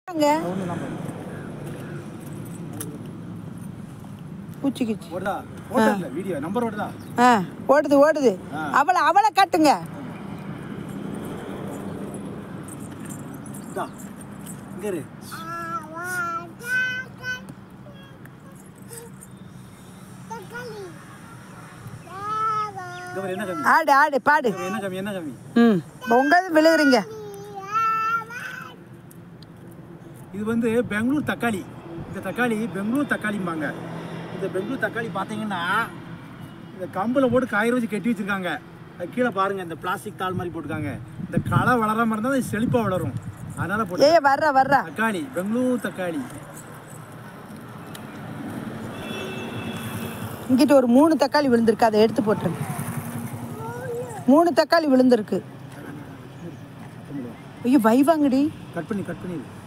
அங்க ஒன்றும் இல்லாமல் பூச்சி கிச்சி ஓடுதா ஓட்டா இல்லை வீடியோ நம்பர் ஓடுதா ஆ ஓடுது ஓடுது ஆ. அவளை அவளை காட்டுங்க இதா இங்கே இரு இங்க பாரு, என்ன கம்மி ஆடு ஆடு பாடு இங்க பாரு, என்ன கம்மி என்ன கம்மி ம் உங்க விழுகுறீங்க இது வந்து பெங்களூர் தக்காளி இந்த தக்காளி பெங்களூர் தக்காளிம்பாங்க இந்த பெங்களூர் தக்காளி பார்த்தீங்கன்னா இந்த கம்பில் போட்டு காயிற வச்சு கட்டி வச்சிருக்காங்க அது கீழே பாருங்க இந்த பிளாஸ்டிக் தாள் மாதிரி போட்டிருக்காங்க இந்த களை வளராம இருந்தால் அது செழிப்பாக வளரும் அதனால போட்டு ஏய் வர்றா வர்றா தக்காளி பெங்களூர் தக்காளி இங்கிட்ட ஒரு மூணு தக்காளி விழுந்திருக்கு அதை எடுத்து போட்டுருங்க மூணு தக்காளி விழுந்திருக்கு ஐயோ வைவாங்கடி கட் பண்ணி கட் பண்ணி